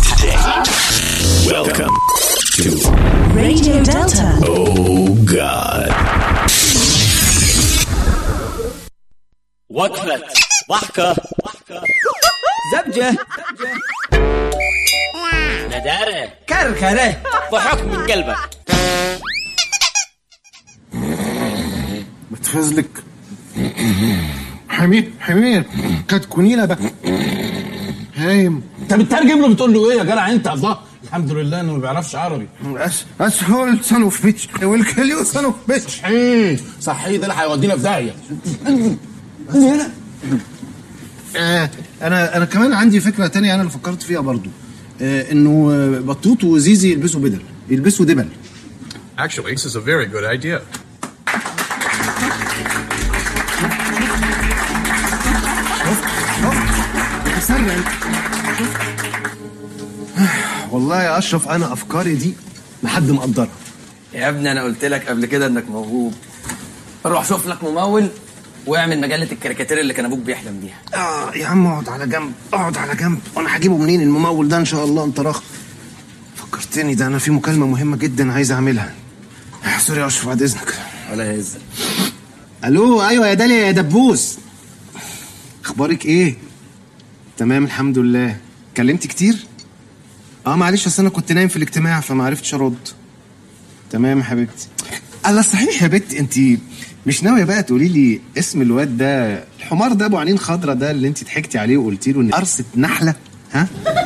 today. Welcome to Radio Delta. Oh God. وقفة ضحكة زبجة ندارة كركرة ضحك من قلبك بتفزلك حمير حمير كتكونينا بقى هايم انت بتترجم له بتقول له ايه يا جدع انت الله الحمد لله انه ما بيعرفش عربي أس أسهل سنوفيتش والكليو سنوفيتش صحيح صحيح ده اللي هيودينا في داهيه آه أنا أنا كمان عندي فكرة تانية أنا اللي فكرت فيها برضو آه إنه آه، بطوط وزيزي يلبسوا بدل يلبسوا دبل Actually, this is a very good idea. تسرع والله يا أشرف أنا أفكاري دي لحد مقدرها يا ابني انا قلت لك قبل كده انك موهوب روح شوف لك ممول واعمل مجله الكاريكاتير اللي كان ابوك بيحلم بيها آه يا عم اقعد على جنب اقعد على جنب وانا هجيبه منين الممول ده ان شاء الله انت راخ فكرتني ده انا في مكالمه مهمه جدا عايز اعملها آه، سوري يا اشرف بعد اذنك ولا يهزك الو ايوه يا داليا يا دبوس اخبارك ايه تمام الحمد لله كلمتي كتير اه معلش اصل انا كنت نايم في الاجتماع فما عرفتش ارد تمام يا حبيبتي الله صحيح يا بنتي انت مش ناويه بقى تقولي لي اسم الواد ده الحمار ده ابو عينين خضرة ده اللي انت ضحكتي عليه وقلتي له ان قرصه نحله ها